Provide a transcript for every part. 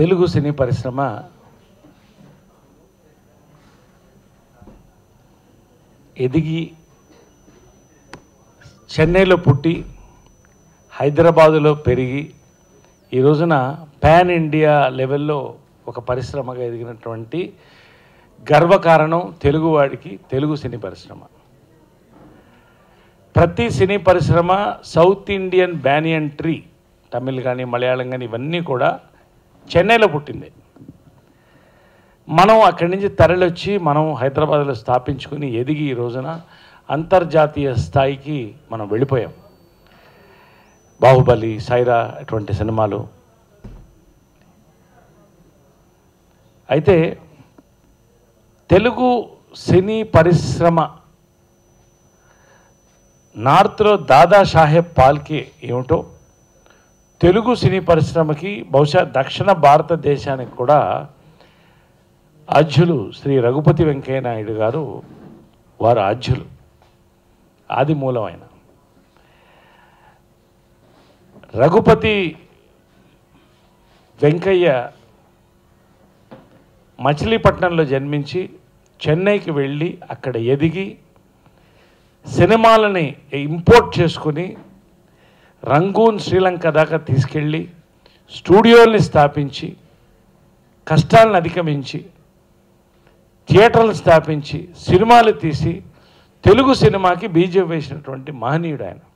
తెలుగు సినీ పరిశ్రమ ఎదిగి చెన్నైలో పుట్టి హైదరాబాదులో పెరిగి ఈ రోజున పాన్ ఇండియా లెవెల్లో ఒక పరిశ్రమగా ఎదిగినటువంటి గర్వకారణం తెలుగువాడికి తెలుగు సినీ పరిశ్రమ ప్రతి సినీ పరిశ్రమ South Indian banyan tree Tamil కానీ మలయాళం కానీ ఇవన్నీ కూడా చెన్నైలో పుట్టింది మనం అక్కడి నుంచి తరలివచ్చి మనం హైదరాబాద్లో స్థాపించుకుని ఎదిగి ఈ రోజున అంతర్జాతీయ స్థాయికి మనం వెళ్ళిపోయాం బాహుబలి సైరా ఇటువంటి సినిమాలు అయితే తెలుగు సినీ పరిశ్రమ నార్త్లో దాదా సాహెబ్ పాల్కే ఏమిటో తెలుగు సినీ పరిశ్రమకి బహుశా దక్షిణ భారతదేశానికి కూడా ఆధ్యులు శ్రీ రఘుపతి వెంకయ్య నాయుడు గారు వారు ఆధ్యులు ఆది మూలం ఆయన రఘుపతి వెంకయ్య మచిలీపట్నంలో జన్మించి చెన్నైకి వెళ్ళి అక్కడ ఎదిగి సినిమాలని ఇంపోర్ట్ చేసుకుని రంగూన్ శ్రీలంక దాకా తీసుకెళ్ళి స్టూడియోల్ని స్థాపించి కష్టాలను అధిగమించి థియేటర్లు స్థాపించి సినిమాలు తీసి తెలుగు సినిమాకి బీజం వేసినటువంటి మహనీయుడు ఆయన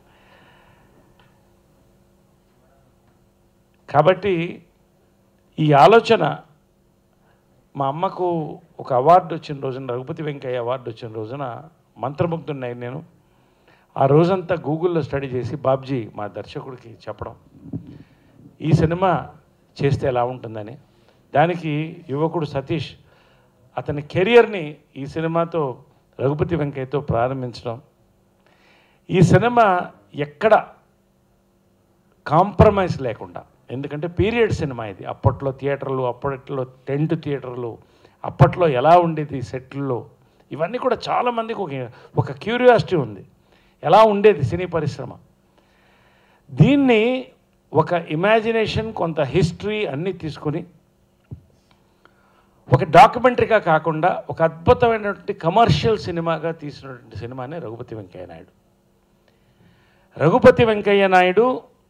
కాబట్టి ఈ ఆలోచన మా అమ్మకు ఒక అవార్డు వచ్చిన రోజున రఘుపతి వెంకయ్య అవార్డు వచ్చిన రోజున మంత్రముగ్ధున్నాయి నేను ఆ రోజంతా గూగుల్లో స్టడీ చేసి బాబ్జీ మా దర్శకుడికి చెప్పడం ఈ సినిమా చేస్తే ఎలా ఉంటుందని దానికి యువకుడు సతీష్ అతని కెరియర్ని ఈ సినిమాతో రఘుపతి వెంకయ్యతో ప్రారంభించడం ఈ సినిమా ఎక్కడ కాంప్రమైజ్ లేకుండా ఎందుకంటే పీరియడ్ సినిమా ఇది అప్పట్లో థియేటర్లు అప్పట్లో టెంట్ థియేటర్లు అప్పట్లో ఎలా ఉండేది సెట్లలో ఇవన్నీ కూడా చాలామందికి ఒక ఒక క్యూరియాసిటీ ఉంది ఎలా ఉండేది సినీ పరిశ్రమ దీన్ని ఒక ఇమాజినేషన్ కొంత హిస్టరీ అన్నీ తీసుకొని ఒక డాక్యుమెంటరీగా కాకుండా ఒక అద్భుతమైనటువంటి కమర్షియల్ సినిమాగా తీసినటువంటి సినిమానే రఘుపతి వెంకయ్య నాయుడు రఘుపతి వెంకయ్య నాయుడు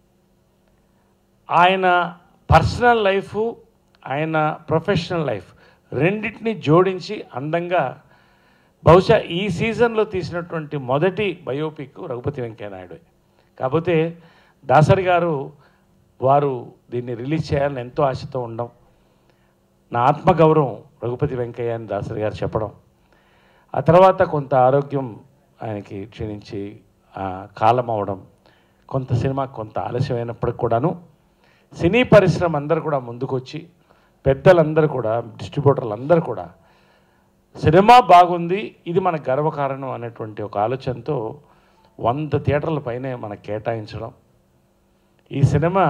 ఆయన పర్సనల్ లైఫ్ ఆయన ప్రొఫెషనల్ లైఫ్ రెండింటిని జోడించి అందంగా బహుశా ఈ సీజన్లో తీసినటువంటి మొదటి బయోపిక్ రఘుపతి వెంకయ్య నాయుడు కాకపోతే దాసరి గారు వారు దీన్ని రిలీజ్ చేయాలని ఎంతో ఆశతో ఉండడం నా ఆత్మగౌరవం రఘుపతి వెంకయ్య అని దాసరి గారు చెప్పడం ఆ తర్వాత కొంత ఆరోగ్యం ఆయనకి క్షీణించి ఆ, కాలం అవడం కొంత సినిమా కొంత ఆలస్యమైనప్పటికి కూడాను సినీ పరిశ్రమ అందరూ కూడా ముందుకొచ్చి పెద్దలందరూ కూడా డిస్ట్రిబ్యూటర్లు అందరూ కూడా సినిమా బాగుంది ఇది మన గర్వకారణం అనేటువంటి ఒక ఆలోచనతో వంద థియేటర్ల పైనే మనకు కేటాయించడం ఈ సినిమా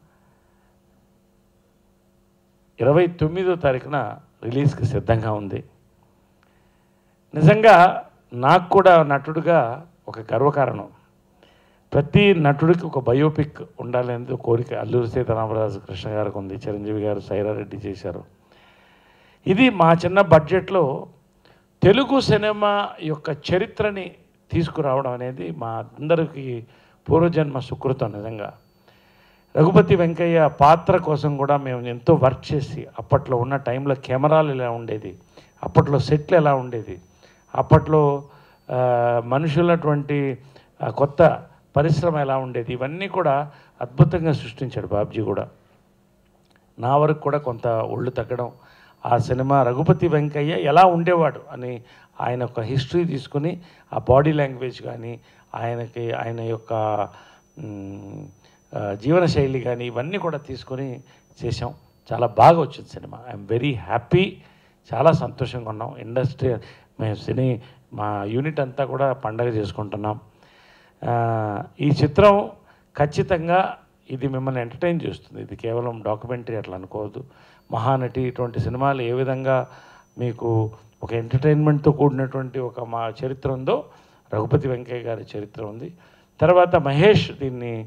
ఇరవై తొమ్మిదో తారీఖున రిలీజ్కి సిద్ధంగా ఉంది నిజంగా నాకు కూడా నటుడుగా ఒక గర్వకారణం ప్రతి నటుడికి ఒక బయోపిక్ ఉండాలనేది ఒక కోరిక అల్లూరి సీతారామరాజు కృష్ణ గారికి ఉంది చిరంజీవి గారు సైరారెడ్డి చేశారు ఇది మా చిన్న బడ్జెట్లో తెలుగు సినిమా యొక్క చరిత్రని తీసుకురావడం అనేది మా అందరికీ పూర్వజన్మ సుకృతం నిజంగా రఘుపతి వెంకయ్య పాత్ర కోసం కూడా మేము ఎంతో వర్క్ చేసి అప్పట్లో ఉన్న టైంలో కెమెరాలు ఎలా ఉండేది అప్పట్లో సెట్లు ఎలా ఉండేది అప్పట్లో ఆ, మనుషులటువంటి ఆ, కొత్త పరిశ్రమ ఎలా ఉండేది ఇవన్నీ కూడా అద్భుతంగా సృష్టించాడు బాబ్జీ కూడా నా వరకు కూడా కొంత ఒళ్ళు తగ్గడం ఆ సినిమా రఘుపతి వెంకయ్య ఎలా ఉండేవాడు అని ఆయన ఒక హిస్టరీ తీసుకుని ఆ బాడీ లాంగ్వేజ్ కానీ ఆయనకి ఆయన యొక్క మ్, ఆ, జీవనశైలి కానీ ఇవన్నీ కూడా తీసుకొని చేసాం చాలా బాగా వచ్చింది సినిమా ఐఎమ్ వెరీ హ్యాపీ చాలా సంతోషంగా ఉన్నాం ఇండస్ట్రీ మేము సినీ మా యూనిట్ అంతా కూడా పండగ చేసుకుంటున్నాం ఆ, ఈ చిత్రం ఖచ్చితంగా ఇది మిమ్మల్ని ఎంటర్టైన్ చేస్తుంది ఇది కేవలం డాక్యుమెంటరీ అట్లా అనుకోవద్దు మహానటి ఇటువంటి సినిమాలు ఏ విధంగా మీకు ఒక ఎంటర్టైన్మెంట్తో కూడినటువంటి ఒక మా చరిత్ర ఉందో రఘుపతి వెంకయ్య గారి చరిత్ర ఉంది తర్వాత మహేష్ దీన్ని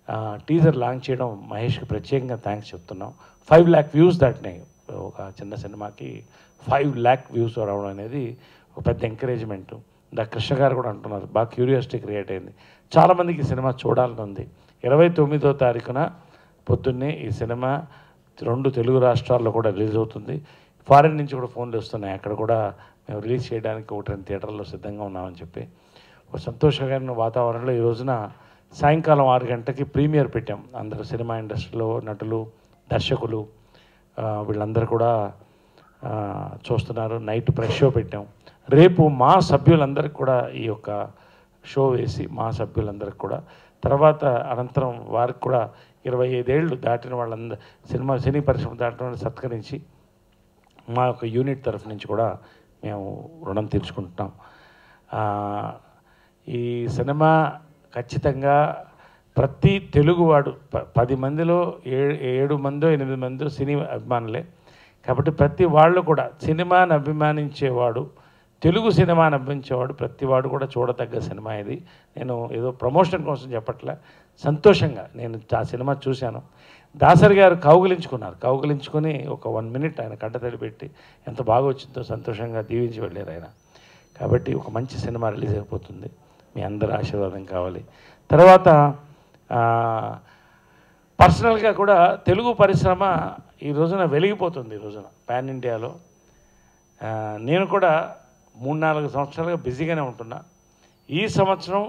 టీజర్ లాంచ్ చేయడం మహేష్కి ప్రత్యేకంగా థ్యాంక్స్ చెప్తున్నాం ఫైవ్ ల్యాక్ వ్యూస్ దాటినాయి ఒక చిన్న సినిమాకి ఫైవ్ ల్యాక్ వ్యూస్ రావడం అనేది ఒక పెద్ద ఎంకరేజ్మెంట్ దా కృష్ణ గారు కూడా అంటున్నారు బాగా క్యూరియాసిటీ క్రియేట్ అయింది చాలామందికి ఈ సినిమా చూడాలని ఉంది ఇరవై తొమ్మిదో తారీఖున పొద్దున్నే ఈ సినిమా రెండు తెలుగు రాష్ట్రాల్లో కూడా రిలీజ్ అవుతుంది ఫారిన్ నుంచి కూడా ఫోన్లు వస్తున్నాయి అక్కడ కూడా మేము రిలీజ్ చేయడానికి ఒకటి రెండు థియేటర్లో సిద్ధంగా ఉన్నామని చెప్పి ఒక సంతోషకరమైన వాతావరణంలో ఈ రోజున సాయంకాలం ఆరు గంటకి ప్రీమియర్ పెట్టాం అందరూ సినిమా ఇండస్ట్రీలో నటులు దర్శకులు ఆ, వీళ్ళందరూ కూడా ఆ, చూస్తున్నారు నైట్ ప్రెస్ షో పెట్టాం రేపు మా సభ్యులందరికీ కూడా ఈ యొక్క షో వేసి మా సభ్యులందరికీ కూడా తర్వాత అనంతరం వారికి కూడా ఇరవై ఐదేళ్ళు దాటిన వాళ్ళందరూ సినిమా సినీ పరిశ్రమ దాటిన వాళ్ళని సత్కరించి మా యొక్క యూనిట్ తరఫు నుంచి కూడా మేము రుణం తీర్చుకుంటున్నాం ఆ, ఈ సినిమా ఖచ్చితంగా ప్రతి తెలుగువాడు ప పది మందిలో ఏ ఏడు మందో ఎనిమిది మందో సినీ అభిమానులే కాబట్టి ప్రతి వాళ్ళు కూడా సినిమాని అభిమానించేవాడు తెలుగు సినిమాని అభిమానించేవాడు ప్రతి వాడు కూడా చూడదగ్గ సినిమా ఇది నేను ఏదో ప్రమోషన్ కోసం చెప్పట్లే సంతోషంగా నేను ఆ సినిమా చూశాను దాసరి గారు కౌగిలించుకున్నారు కౌగిలించుకొని ఒక వన్ మినిట్ ఆయన కంటతడి పెట్టి ఎంత బాగా వచ్చిందో సంతోషంగా దీవించి వెళ్ళారు ఆయన కాబట్టి ఒక మంచి సినిమా రిలీజ్ అయిపోతుంది మీ అందరి ఆశీర్వాదం కావాలి తర్వాత ఆ, పర్సనల్గా కూడా తెలుగు పరిశ్రమ ఈ రోజున వెలిగిపోతుంది ఈ రోజున పాన్ ఇండియాలో ఆ, నేను కూడా మూడు నాలుగు సంవత్సరాలుగా బిజీగానే ఉంటున్నా ఈ సంవత్సరం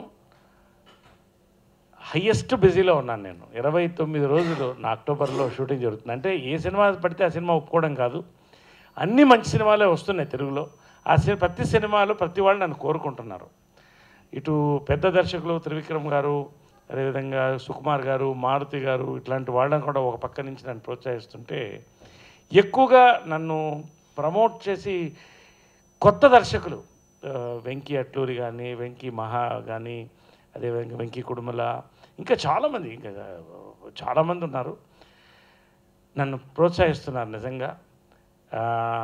హయ్యెస్ట్ బిజీలో ఉన్నాను నేను ఇరవై తొమ్మిది రోజులు నా అక్టోబర్లో షూటింగ్ జరుగుతుంది అంటే ఏ సినిమా పడితే ఆ సినిమా ఒప్పుకోవడం కాదు అన్ని మంచి సినిమాలే వస్తున్నాయి తెలుగులో ఆ సినిమా ప్రతి సినిమాలో ప్రతి వాళ్ళు నన్ను కోరుకుంటున్నారు ఇటు పెద్ద దర్శకులు త్రివిక్రమ్ గారు అదేవిధంగా సుకుమార్ గారు మారుతి గారు ఇట్లాంటి వాళ్ళని కూడా ఒక పక్క నుంచి నన్ను ప్రోత్సహిస్తుంటే ఎక్కువగా నన్ను ప్రమోట్ చేసి కొత్త దర్శకులు ఆ, వెంకీ అట్లూరి కానీ వెంకీ మహా కానీ అదేవిధంగా వెంకీ కుడుమల ఇంకా చాలామంది ఇంకా చాలామంది ఉన్నారు నన్ను ప్రోత్సహిస్తున్నారు నిజంగా ఆ,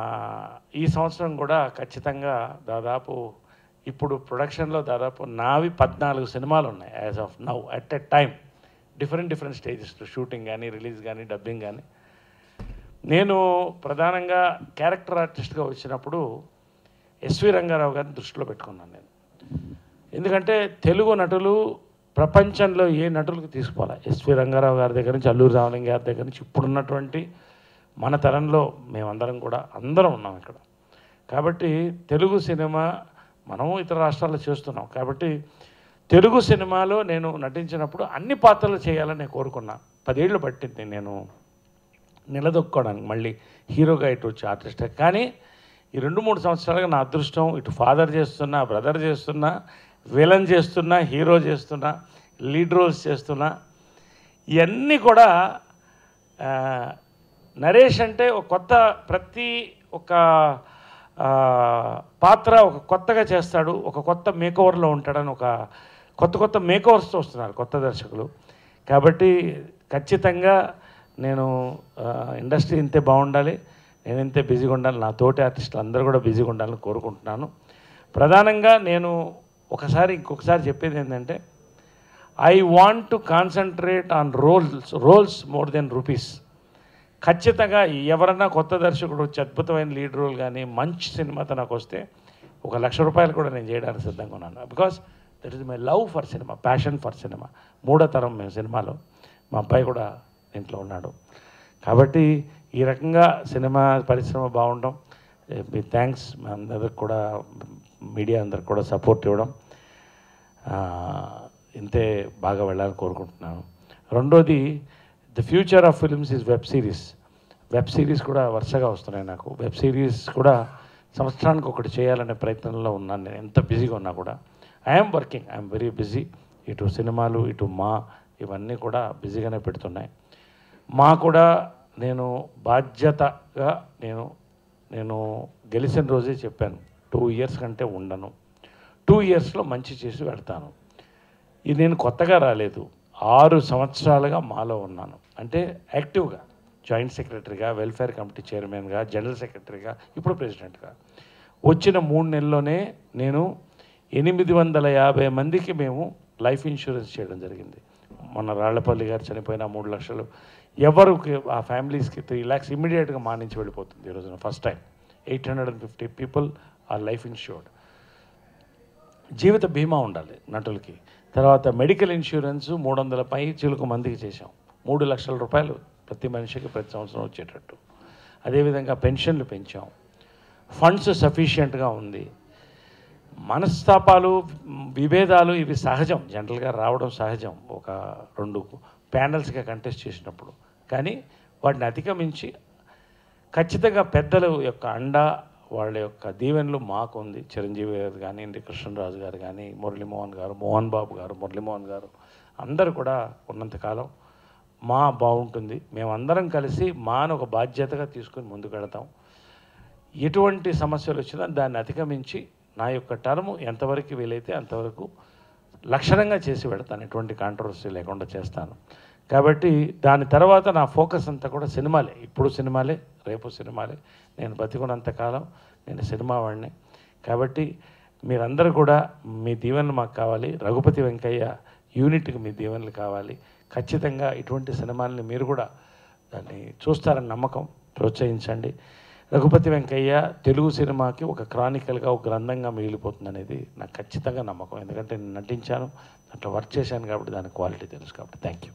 ఈ సంవత్సరం కూడా ఖచ్చితంగా దాదాపు ఇప్పుడు ప్రొడక్షన్లో దాదాపు నావి పద్నాలుగు సినిమాలు ఉన్నాయి as of now at a time different different stages shooting కానీ రిలీజ్ కానీ డబ్బింగ్ కానీ నేను ప్రధానంగా క్యారెక్టర్ ఆర్టిస్ట్గా వచ్చినప్పుడు ఎస్వి రంగారావు గారిని దృష్టిలో పెట్టుకున్నాను నేను ఎందుకంటే తెలుగు నటులు ప్రపంచంలో ఏ నటులకు తీసుకోవాలి ఎస్వి రంగారావు గారి దగ్గర నుంచి అల్లూరి రామలింగ గారి దగ్గర నుంచి ఇప్పుడున్నటువంటి మన తరంలో మేమందరం కూడా అందరం ఉన్నాం ఇక్కడ కాబట్టి తెలుగు సినిమా మనము ఇతర రాష్ట్రాల్లో చేస్తున్నాం కాబట్టి తెలుగు సినిమాలో నేను నటించినప్పుడు అన్ని పాత్రలు చేయాలని నేను కోరుకున్నా పదేళ్ళు పట్టింది నేను నిలదొక్కోవడానికి మళ్ళీ హీరోగా ఇటు వచ్చి ఆర్టిస్ట్ కానీ ఈ రెండు మూడు సంవత్సరాలుగా నా అదృష్టం ఇటు ఫాదర్ చేస్తున్నా బ్రదర్ చేస్తున్నా విలన్ చేస్తున్నా హీరో చేస్తున్నా లీడ్ రోల్స్ చేస్తున్నా ఇవన్నీ కూడా ఆ, నరేష్ అంటే ఒక కొత్త ప్రతి ఒక ఆ, పాత్ర ఒక కొత్తగా చేస్తాడు ఒక కొత్త మేకోవర్లో ఉంటాడని ఒక కొత్త కొత్త మేకోవర్స్తో వస్తున్నారు కొత్త దర్శకులు కాబట్టి ఖచ్చితంగా నేను ఆ, ఇండస్ట్రీ ఇంతే బాగుండాలి నేను ఇంతే బిజీగా ఉండాలి నా తోటి ఆర్టిస్టులు అందరూ కూడా బిజీగా ఉండాలని కోరుకుంటున్నాను ప్రధానంగా నేను ఒకసారి ఇంకొకసారి చెప్పేది ఏంటంటే I want to concentrate on roles roles more than rupees ఖచ్చితంగా ఎవరన్నా కొత్త దర్శకుడు వచ్చి అద్భుతమైన లీడ్ రోల్ కానీ మంచి సినిమాతో నాకు వస్తే ఒక లక్ష రూపాయలు కూడా నేను చేయడానికి సిద్ధంగా ఉన్నాను because that is my love for cinema passion for cinema మూడో తరం మేము సినిమాలో మా అబ్బాయి కూడా దీంట్లో ఉన్నాడు కాబట్టి ఈ రకంగా సినిమా పరిశ్రమ బాగుండడం ఏ, మీ థ్యాంక్స్ మా అందరికి కూడా మీడియా అందరికి కూడా సపోర్ట్ ఇవ్వడం ఆ, ఇంతే బాగా వెళ్ళాలని కోరుకుంటున్నాను రెండోది the future of films is web series web series కూడా వరుసగా వస్తున్నాయి నాకు వెబ్ సిరీస్ కూడా సంవత్సరానికి ఒకటి చేయాలనే ప్రయత్నంలో ఉన్నాను నేను ఎంత బిజీగా ఉన్నా కూడా I'm working I'm very busy ఇటు సినిమాలు ఇటు మా ఇవన్నీ కూడా బిజీగానే పెడుతున్నాయి మా కూడా నేను బాధ్యతగా నేను నేను గెలిచిన రోజే చెప్పాను టూ ఇయర్స్ కంటే ఉండను టూ ఇయర్స్లో మంచి చేసి పెడతాను ఇది నేను కొత్తగా రాలేదు ఆరు సంవత్సరాలుగా మాలో ఉన్నాను అంటే యాక్టివ్గా జాయింట్ సెక్రటరీగా వెల్ఫేర్ కమిటీ చైర్మన్గా జనరల్ సెక్రటరీగా ఇప్పుడు ప్రెసిడెంట్గా వచ్చిన మూడు నెలల్లోనే నేను ఎనిమిది వందల యాభై మందికి మేము లైఫ్ ఇన్సూరెన్స్ చేయడం జరిగింది మొన్న రాళ్లపల్లి గారు చనిపోయిన మూడు లక్షలు ఎవరికి ఆ ఫ్యామిలీస్కి త్రీ ల్యాక్స్ ఇమీడియట్గా మానించి వెళ్ళిపోతుంది ఈ రోజున first time eight hundred and fifty people are life insured జీవిత బీమా ఉండాలి నటులకి తర్వాత మెడికల్ ఇన్సూరెన్స్ మూడు వందల పై చిలుకు మందికి చేశాం మూడు లక్షల రూపాయలు ప్రతి మనిషికి ప్రతి సంవత్సరం వచ్చేటట్టు అదేవిధంగా పెన్షన్లు పెంచాం ఫండ్స్ సఫిషియెంట్గా ఉంది మనస్తాపాలు విభేదాలు ఇవి సహజం జనరల్గా రావడం సహజం ఒక రెండు ప్యానల్స్గా కంటెస్ట్ చేసినప్పుడు కానీ వాటిని అధిగమించి ఖచ్చితంగా పెద్దల యొక్క అండ వాళ్ళ యొక్క దీవెనలు మాకు ఉంది చిరంజీవి గారు కానివ్వండి కృష్ణరాజు గారు కానీ మురళీమోహన్ గారు మోహన్ బాబు గారు మురళీమోహన్ గారు అందరూ కూడా ఉన్నంతకాలం మా బాగుంటుంది మేమందరం కలిసి మాను ఒక బాధ్యతగా తీసుకుని ముందుకు వెళతాం ఎటువంటి సమస్యలు వచ్చినా దాన్ని అధిగమించి నా యొక్క టర్మ్ ఎంతవరకు వీలైతే అంతవరకు లక్షణంగా చేసి పెడతాను ఎటువంటి కాంట్రవర్సీ లేకుండా చేస్తాను కాబట్టి దాని తర్వాత నా ఫోకస్ అంతా కూడా సినిమాలే ఇప్పుడు సినిమాలే రేపు సినిమాలే నేను బతికున్నంత కాలం నేను సినిమా వాడిని కాబట్టి మీరందరూ కూడా మీ దీవెనలు మాకు కావాలి రఘుపతి వెంకయ్య యూనిట్కి మీ దీవెనలు కావాలి ఖచ్చితంగా ఇటువంటి సినిమాల్ని మీరు కూడా దాన్ని చూస్తారని నమ్మకం ప్రోత్సహించండి రఘుపతి వెంకయ్య తెలుగు సినిమాకి ఒక క్రానికల్గా ఒక గ్రంథంగా మిగిలిపోతుంది అనేది నాకు ఖచ్చితంగా నమ్మకం ఎందుకంటే నేను నటించాను అట్లా వర్క్ చేశాను కాబట్టి దాని క్వాలిటీ తెలుసు కాబట్టి థ్యాంక్ యూ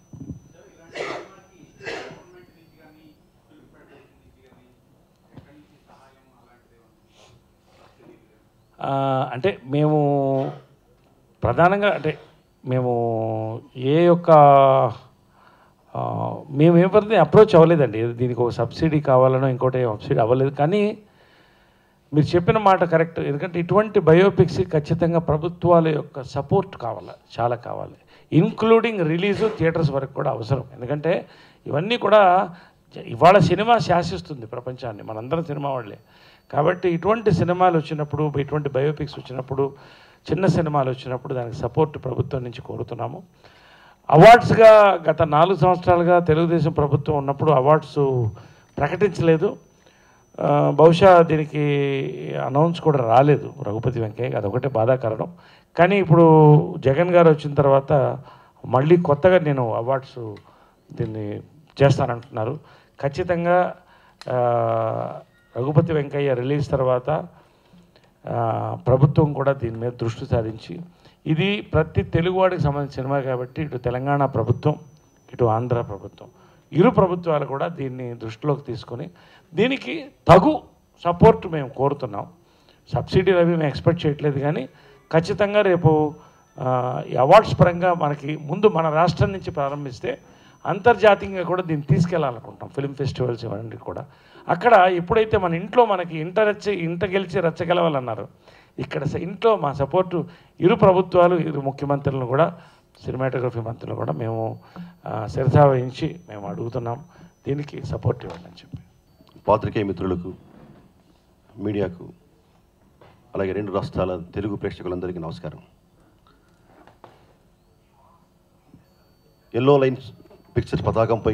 ఆ, అంటే మేము ప్రధానంగా అంటే మేము ఏ యొక్క ఆ, మేము ఎవరిని అప్రోచ్ అవ్వలేదండి దీనికి ఒక సబ్సిడీ కావాలనో ఇంకోటి సబ్సిడీ అవ్వలేదు కానీ మీరు చెప్పిన మాట కరెక్ట్ ఎందుకంటే ఇటువంటి బయోపిక్స్ ఖచ్చితంగా ప్రభుత్వాల యొక్క సపోర్ట్ కావాలి చాలా కావాలి ఇంక్లూడింగ్ రిలీజు థియేటర్స్ వరకు కూడా అవసరం ఎందుకంటే ఇవన్నీ కూడా జ- ఇవాళ సినిమా శాసిస్తుంది ప్రపంచాన్ని మనందరం సినిమా వాళ్ళే కాబట్టి ఇటువంటి సినిమాలు వచ్చినప్పుడు ఇటువంటి బయోపిక్స్ వచ్చినప్పుడు చిన్న సినిమాలు వచ్చినప్పుడు దానికి సపోర్ట్ ప్రభుత్వం నుంచి కోరుతున్నాము అవార్డ్స్గా గత నాలుగు సంవత్సరాలుగా తెలుగుదేశం ప్రభుత్వం ఉన్నప్పుడు అవార్డ్స్ ప్రకటించలేదు ఆ, బహుశా దీనికి అనౌన్స్ కూడా రాలేదు రఘుపతి వెంకయ్య అదొకటే బాధాకరణం కానీ ఇప్పుడు జగన్ గారు వచ్చిన తర్వాత మళ్ళీ కొత్తగా నేను అవార్డ్స్ దీన్ని చేస్తానంటున్నారు ఖచ్చితంగా ఆ, రఘుపతి వెంకయ్య రిలీజ్ తర్వాత ఆ, ప్రభుత్వం కూడా దీని మీద దృష్టి సారించి ఇది ప్రతి తెలుగువాడికి సంబంధించిన సినిమా కాబట్టి ఇటు తెలంగాణ ప్రభుత్వం ఇటు ఆంధ్ర ప్రభుత్వం ఇరు ప్రభుత్వాలు కూడా దీన్ని దృష్టిలోకి తీసుకొని దీనికి తగు సపోర్ట్ మేము కోరుతున్నాం సబ్సిడీలు అవి మేము ఎక్స్పెక్ట్ చేయట్లేదు కానీ ఖచ్చితంగా రేపు ఆ, ఈ అవార్డ్స్ పరంగా మనకి ముందు మన రాష్ట్రం నుంచి ప్రారంభిస్తే అంతర్జాతీయంగా కూడా దీన్ని తీసుకెళ్ళాలనుకుంటాం ఫిల్మ్ ఫెస్టివల్స్ ఇవన్నీ కూడా అక్కడ ఎప్పుడైతే మన ఇంట్లో మనకి ఇంట రచ్చి ఇంట గెలిచి రచ్చగలవాలన్నారు ఇక్కడ స- ఇంట్లో మా సపోర్టు ఇరు ప్రభుత్వాలు ఇరు ముఖ్యమంత్రులను కూడా సినిమాటోగ్రఫీ మంత్రులు కూడా మేము ఆ, శిరసా వహించి మేము అడుగుతున్నాం దీనికి సపోర్ట్ ఇవ్వండి అని చెప్పి పాత్రికేయ మిత్రులకు మీడియాకు అలాగే రెండు రాష్ట్రాల తెలుగు ప్రేక్షకులందరికీ నమస్కారం ఎల్లో లైన్స్ పిక్చర్స్ పతాకంపై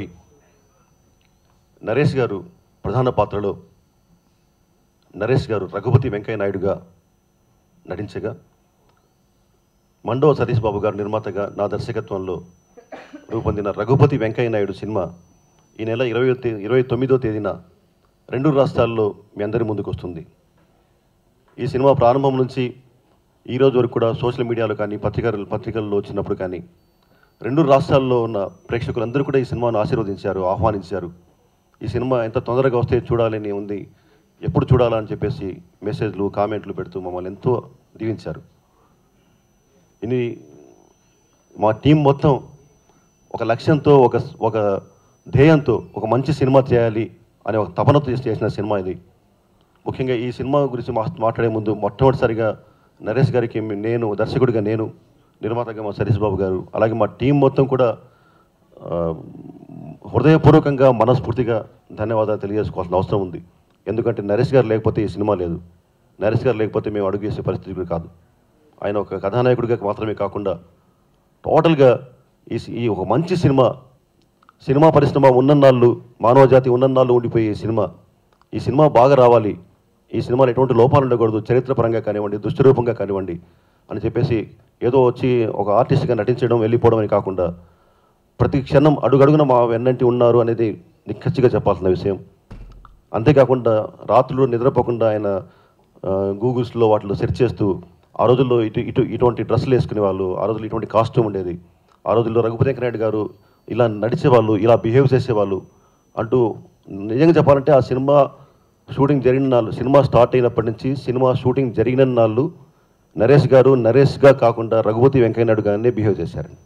నరేష్ గారు ప్రధాన పాత్రలో నరేష్ గారు రఘుపతి వెంకయ్య నాయుడుగా నటించగా మండవ సతీష్ బాబు గారు నిర్మాతగా నా దర్శకత్వంలో రూపొందిన రఘుపతి వెంకయ్య నాయుడు సినిమా ఈ నెల ఇరవై ఇరవై తొమ్మిదో తేదీన రెండు రాష్ట్రాల్లో మీ అందరి ముందుకు వస్తుంది ఈ సినిమా ప్రారంభం నుంచి ఈ రోజు వరకు కూడా సోషల్ మీడియాలో కానీ పత్రికలు పత్రికల్లో వచ్చినప్పుడు కానీ రెండు రాష్ట్రాల్లో ఉన్న ప్రేక్షకులందరూ కూడా ఈ సినిమాను ఆశీర్వదించారు ఆహ్వానించారు ఈ సినిమా ఎంత తొందరగా వస్తే చూడాలని ఉంది ఎప్పుడు చూడాలా అని చెప్పేసి మెసేజ్లు కామెంట్లు పెడుతూ మమ్మల్ని ఎంతో దీవించారు ఇది మా టీం మొత్తం ఒక లక్ష్యంతో ఒక ఒక ధ్యేయంతో ఒక మంచి సినిమా చేయాలి అనే ఒక తపనతో చేసి- చేసిన సినిమా ఇది ముఖ్యంగా ఈ సినిమా గురించి మా మాట్లాడే ముందు మొట్టమొదటిసారిగా నరేష్ గారికి మీ- నేను దర్శకుడిగా నేను నిర్మాతగా మా సతీష్ బాబు గారు అలాగే మా టీం మొత్తం కూడా ఆ, హృదయపూర్వకంగా మనస్ఫూర్తిగా ధన్యవాదాలు తెలియజేసుకోవాల్సిన అవసరం ఉంది ఎందుకంటే నరేష్ గారు లేకపోతే ఈ సినిమా లేదు నరేష్ గారు లేకపోతే మేము అడుగు వేసే పరిస్థితి కూడా కాదు ఆయన ఒక కథానాయకుడిగా మాత్రమే కాకుండా టోటల్గా ఈ సి- ఈ ఒక మంచి సినిమా సినిమా పరిశ్రమ ఉన్నన్నాళ్ళు మానవ జాతి ఉన్నన్నాళ్ళు ఉండిపోయే ఈ సినిమా ఈ సినిమా బాగా రావాలి ఈ సినిమాలో ఎటువంటి లోపాలు ఉండకూడదు చరిత్రపరంగా కానివ్వండి దుష్టరూపంగా కానివ్వండి అని చెప్పేసి ఏదో వచ్చి ఒక ఆర్టిస్ట్గా నటించడం వెళ్ళిపోవడం అని కాకుండా ప్రతి క్షణం అడుగడుగున మా వెన్నంటి ఉన్నారు అనేది నిక్కచ్చిగా చెప్పాల్సిన విషయం అంతేకాకుండా రాత్రులు నిద్రపోకుండా ఆయన ఆ, గూగుల్స్లో వాటిలో సెర్చ్ చేస్తూ ఆ రోజుల్లో ఇటు ఇటు ఇటువంటి డ్రెస్సులు వేసుకునే వాళ్ళు ఆ రోజుల్లో ఇటువంటి కాస్ట్యూమ్ ఉండేది ఆ రోజుల్లో రఘుపతి వెంకనాయుడు గారు ఇలా నడిచేవాళ్ళు ఇలా బిహేవ్ చేసేవాళ్ళు అంటూ నిజంగా చెప్పాలంటే ఆ సినిమా షూటింగ్ జరిగిన నాళ్ళు సినిమా స్టార్ట్ అయినప్పటి నుంచి సినిమా షూటింగ్ జరిగిన నాళ్ళు నరేష్ గారు నరేష్గా కాకుండా రఘుపతి వెంకయ్యనాయుడు గారినే బిహేవ్ చేశారండి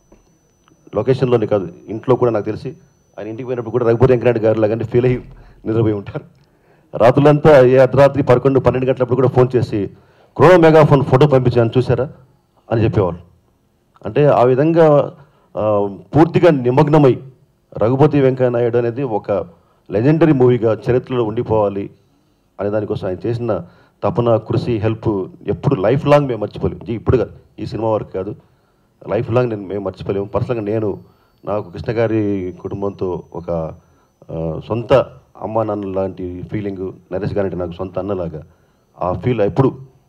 లొకేషన్లోనే కాదు ఇంట్లో కూడా నాకు తెలిసి ఆయన ఇంటికి పోయినప్పుడు కూడా రఘుపతి వెంకనాయుడు గారు లాగానే ఫీల్ అయ్యి నిద్రపోయి ఉంటారు రాత్రులంతా ఏ అర్ధరాత్రి పదకొండు పన్నెండు గంటలప్పుడు కూడా ఫోన్ చేసి క్రోనో మెగాఫోన్ ఫోటో పంపించాను చూసారా అని చెప్పేవాళ్ళు అంటే ఆ విధంగా ఆ, పూర్తిగా నిమగ్నమై రఘుపతి వెంకయ్య నాయుడు అనేది ఒక లెజెండరీ మూవీగా చరిత్రలో ఉండిపోవాలి అనే దానికోసం ఆయన చేసిన తపన కృషి హెల్ప్ ఎప్పుడు లైఫ్ లాంగ్ మేము మర్చిపోలేము జీ ఇప్పుడు కాదు ఈ సినిమా వరకు కాదు లైఫ్ లాంగ్ నేను మేము మర్చిపోలేము పర్సనల్గా నేను నాకు కృష్ణ గారి కుటుంబంతో ఒక ఆ, సొంత అమ్మ నాన్న లాంటి ఫీలింగ్ నరేష్ గారి అంటే నాకు సొంత అన్నలాగా ఆ ఫీల్ ఎప్పుడు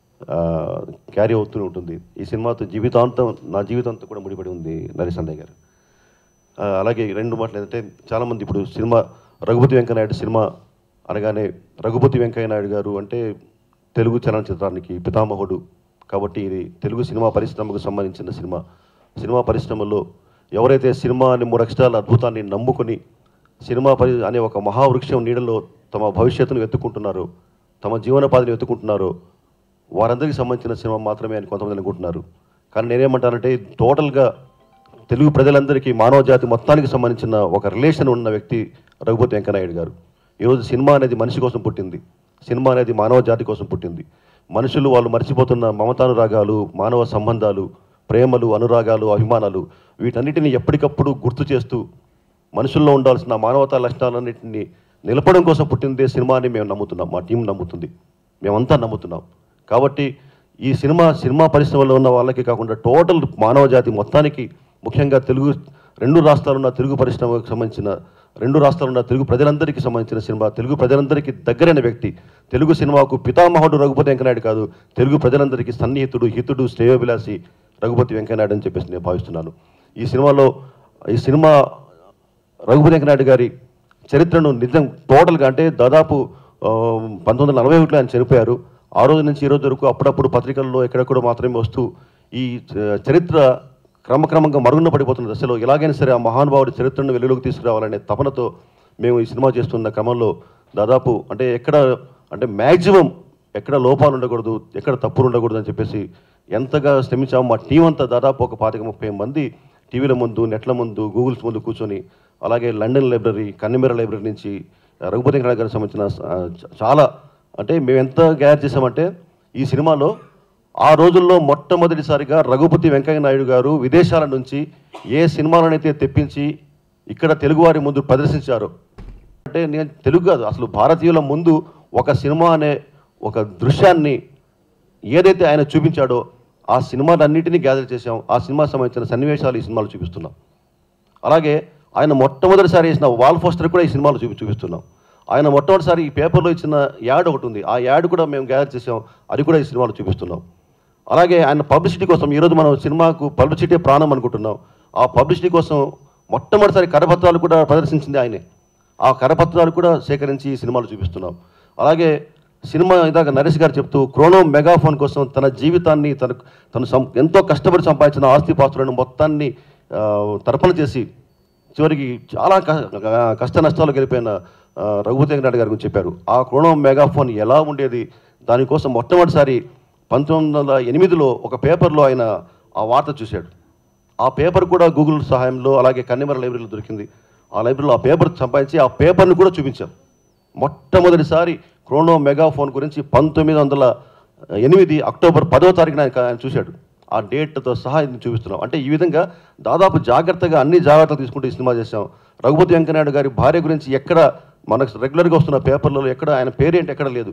క్యారీ అవుతూనే ఉంటుంది ఈ సినిమాతో జీవితాంతం నా జీవితాంతం కూడా ముడిపడి ఉంది నరేష్ అన్నయ్య గారు ఆ, అలాగే రెండు మాటలు ఏంటంటే చాలామంది ఇప్పుడు సినిమా రఘుపతి వెంకయ్య నాయుడు సినిమా అనగానే రఘుపతి వెంకయ్య నాయుడు గారు అంటే తెలుగు చలనచిత్రానికి పితామహుడు కాబట్టి ఇది తెలుగు సినిమా పరిశ్రమకు సంబంధించిన సినిమా సినిమా పరిశ్రమలో ఎవరైతే సినిమా అనే మూడు అక్షరాల అద్భుతాన్ని నమ్ముకొని సినిమా పరి అనే ఒక మహావృక్షం నీడలో తమ భవిష్యత్తును వెతుక్కుంటున్నారో తమ జీవనోపాధిని వెతుక్కుంటున్నారో వారందరికీ సంబంధించిన సినిమా మాత్రమే అని కొంతమంది అనుకుంటున్నారు కానీ నేనేమంటానంటే టోటల్గా తెలుగు ప్రజలందరికీ మానవ జాతి మొత్తానికి సంబంధించిన ఒక రిలేషన్ ఉన్న వ్యక్తి రఘుపతి వెంకనాయుడు గారు ఈరోజు సినిమా అనేది మనిషి కోసం పుట్టింది సినిమా అనేది మానవ జాతి కోసం పుట్టింది మనుషులు వాళ్ళు మర్చిపోతున్న మమతానురాగాలు మానవ సంబంధాలు ప్రేమలు అనురాగాలు అభిమానాలు వీటన్నిటిని ఎప్పటికప్పుడు గుర్తు చేస్తూ మనుషుల్లో ఉండాల్సిన మానవతా లక్షణాలన్నింటినీ నిలపడం కోసం పుట్టిందే సినిమా అని మేము నమ్ముతున్నాం మా టీం నమ్ముతుంది మేమంతా నమ్ముతున్నాం కాబట్టి ఈ సినిమా సినిమా పరిశ్రమలో ఉన్న వాళ్ళకి కాకుండా టోటల్ మానవ జాతి మొత్తానికి ముఖ్యంగా తెలుగు రెండు రాష్ట్రాలు ఉన్న తెలుగు పరిశ్రమకు సంబంధించిన రెండు రాష్ట్రాలు ఉన్న తెలుగు ప్రజలందరికీ సంబంధించిన సినిమా తెలుగు ప్రజలందరికీ దగ్గరైన వ్యక్తి తెలుగు సినిమాకు పితామహుడు రఘుపతి వెంకనాయుడు కాదు తెలుగు ప్రజలందరికీ సన్నిహితుడు హితుడు శ్రేయోభిలాషి రఘుపతి వెంకనాయుడు అని చెప్పేసి నేను భావిస్తున్నాను ఈ సినిమాలో ఈ సినిమా రఘుపతి వెంకనాయుడు గారి చరిత్రను నిజం టోటల్గా అంటే దాదాపు ఆ, పంతొమ్మిది వందల నలభై ఒకటిలో ఆయన చనిపోయారు ఆ రోజు నుంచి ఈ రోజు వరకు అప్పుడప్పుడు పత్రికల్లో ఎక్కడెక్కడో మాత్రమే వస్తూ ఈ చ- చరిత్ర క్రమక్రమంగా మరుగున పడిపోతున్న దశలో ఎలాగైనా సరే ఆ మహానుభావుడి చరిత్రను వెలుగులోకి తీసుకురావాలనే తపనతో మేము ఈ సినిమా చేస్తున్న క్రమంలో దాదాపు అంటే ఎక్కడ అంటే మ్యాక్సిమం ఎక్కడ లోపాలు ఉండకూడదు ఎక్కడ తప్పులు ఉండకూడదు అని చెప్పేసి ఎంతగా శ్రమించాము మా టీం అంతా దాదాపు ఒక పాతిక ముప్పై మంది టీవీల ముందు నెట్ల ముందు గూగుల్స్ ముందు కూర్చొని అలాగే లండన్ లైబ్రరీ కన్నెమేర లైబ్రరీ నుంచి రఘుపతి వెంకట గారికి సంబంధించిన ఆ, చ- చాలా అంటే మేము ఎంత గ్యాదర్ చేసామంటే ఈ సినిమాలో ఆ రోజుల్లో మొట్టమొదటిసారిగా రఘుపతి వెంకయ్య నాయుడు గారు విదేశాల నుంచి ఏ సినిమాలనైతే తెప్పించి ఇక్కడ తెలుగువారి ముందు ప్రదర్శించారో అంటే నేను తెలుగు కాదు అసలు భారతీయుల ముందు ఒక సినిమా అనే ఒక దృశ్యాన్ని ఏదైతే ఆయన చూపించాడో ఆ సినిమాలన్నింటినీ గ్యాదర్ చేసాం ఆ సినిమా సంబంధించిన సన్నివేశాలు ఈ సినిమాలో చూపిస్తున్నాం అలాగే ఆయన మొట్టమొదటిసారి వేసిన వాల్ పోస్టర్ కూడా ఈ సినిమాలో చూపి చూపిస్తున్నాం ఆయన మొట్టమొదటిసారి ఈ పేపర్లో ఇచ్చిన యాడ్ ఒకటి ఉంది ఆ యాడ్ కూడా మేము గ్యాదర్ చేసాం అది కూడా ఈ సినిమాలో చూపిస్తున్నాం అలాగే ఆయన పబ్లిసిటీ కోసం ఈరోజు మనం సినిమాకు పబ్లిసిటీ ప్రాణం అనుకుంటున్నాం ఆ పబ్లిసిటీ కోసం మొట్టమొదటిసారి కరపత్రాలు కూడా ప్రదర్శించింది ఆయనే ఆ కరపత్రాలు కూడా సేకరించి ఈ సినిమాలు చూపిస్తున్నాం అలాగే సినిమా ఇదాక నరేష్ గారు చెప్తూ క్రోనో మెగాఫోన్ కోసం తన జీవితాన్ని తన తను సం- ఎంతో కష్టపడి సంపాదించిన ఆస్తిపాస్తులను మొత్తాన్ని ఆ, తర్పణ చేసి చివరికి చాలా క- కష్ట నష్టాలు గెలిపోయిన ఆ, రఘుపతి వెంకటరెడ్డి గారి గురించి చెప్పారు ఆ క్రోనో మెగాఫోన్ ఎలా ఉండేది దానికోసం మొట్టమొదటిసారి పంతొమ్మిది వందల ఎనిమిదిలో ఒక పేపర్లో ఆయన ఆ వార్త చూశాడు ఆ పేపర్ కూడా గూగుల్ సహాయంలో అలాగే కన్నెమర లైబ్రరీలో దొరికింది ఆ లైబ్రరీలో ఆ పేపర్ సంపాదించి ఆ పేపర్ని కూడా చూపించాం మొట్టమొదటిసారి క్రోనో మెగాఫోన్ గురించి పంతొమ్మిది వందల ఎనిమిది అక్టోబర్ పదో తారీఖున ఆయన ఆయన చూశాడు ఆ డేట్తో సహా ఇది చూపిస్తున్నాం అంటే ఈ విధంగా దాదాపు జాగ్రత్తగా అన్ని జాగ్రత్తలు తీసుకుంటూ ఈ సినిమా చేశాం రఘుపతి వెంకనాయుడు గారి భార్య గురించి ఎక్కడ మనకు రెగ్యులర్గా వస్తున్న పేపర్లలో ఎక్కడ ఆయన పేరేంటి ఎక్కడ లేదు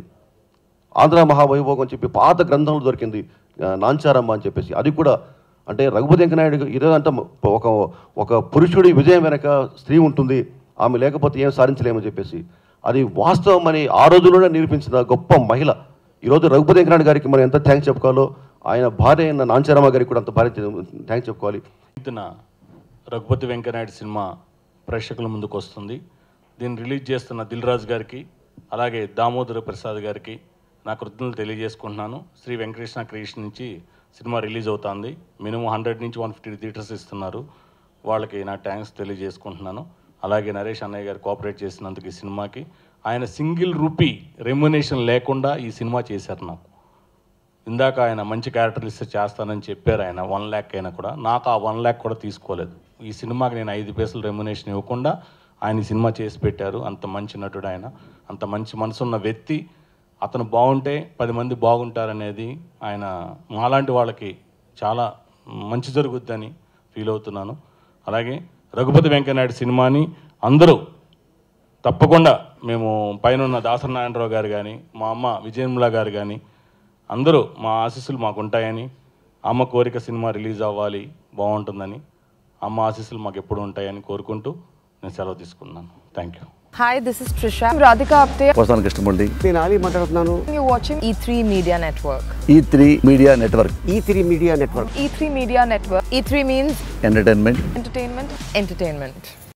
ఆంధ్ర మహావైభోగం అని చెప్పి పాత గ్రంథంలో దొరికింది ఆ, నాంచారమ్మ అని చెప్పేసి అది కూడా అంటే రఘుపతి వెంకనాయుడు ఇదేదంటే ఒక ఒక పురుషుడి విజయం వెనక స్త్రీ ఉంటుంది ఆమె లేకపోతే ఏం సాధించలేమని చెప్పేసి అది వాస్తవం అని ఆ రోజుల్లోనే నిరూపించిన గొప్ప మహిళ ఈరోజు రఘుపతి వెంకనాయుడు గారికి మనం ఎంత థ్యాంక్స్ చెప్పుకోవాలో ఆయన భార్య అయిన నాంచారమ్మ గారికి కూడా అంత భార్య థ్యాంక్స్ చెప్పుకోవాలి ఎత్తున రఘుపతి వెంకనాయుడు సినిమా ప్రేక్షకుల ముందుకు వస్తుంది దీన్ని రిలీజ్ చేస్తున్న దిల్ రాజు గారికి అలాగే దామోదర ప్రసాద్ గారికి నా కృతజ్ఞతలు తెలియజేసుకుంటున్నాను శ్రీ వెంకటేశ్వర క్రియేషన్ నుంచి సినిమా రిలీజ్ అవుతుంది మినిమం హండ్రెడ్ నుంచి వన్ ఫిఫ్టీ థియేటర్స్ ఇస్తున్నారు వాళ్ళకి నా థ్యాంక్స్ తెలియజేసుకుంటున్నాను అలాగే నరేష్ అన్నయ్య గారు కోఆపరేట్ చేసినందుకు ఈ సినిమాకి ఆయన సింగిల్ రూపీ రెమ్యునేషన్ లేకుండా ఈ సినిమా చేశారు నాకు ఇందాక ఆయన మంచి క్యారెక్టర్ ఇస్తే చేస్తానని చెప్పారు ఆయన వన్ ల్యాక్ అయినా కూడా నాకు ఆ వన్ ల్యాక్ కూడా తీసుకోలేదు ఈ సినిమాకి నేను ఐదు పైసలు రెమ్యునేషన్ ఇవ్వకుండా ఆయన ఈ సినిమా చేసి పెట్టారు అంత మంచి నటుడు ఆయన అంత మంచి మనసున్న వ్యక్తి అతను బాగుంటే పది మంది బాగుంటారనేది ఆయన మాలాంటి వాళ్ళకి చాలా మంచి జరుగుద్దని ఫీల్ అవుతున్నాను అలాగే రఘుపతి వెంకయ్యనాయుడు సినిమాని అందరూ తప్పకుండా మేము పైన ఉన్న దాసనారాయణరావు గారు కానీ మా అమ్మ విజయముల గారు కానీ అందరూ మా ఆశీస్సులు మాకు ఉంటాయని అమ్మ కోరిక సినిమా రిలీజ్ అవ్వాలి బాగుంటుందని అమ్మ ఆశీస్సులు మాకు ఎప్పుడు ఉంటాయని కోరుకుంటూ నేను సెలవు తీసుకున్నాను thank you Hi, this is Trisha. I'm Radhika Apte. వస్తాను కృష్ణమూర్తి నేను ఆలీ మాట్లాడుతున్నాను You're watching E3 Media Network. E three media network E three media network E3 Media Network. E3 means entertainment entertainment, entertainment.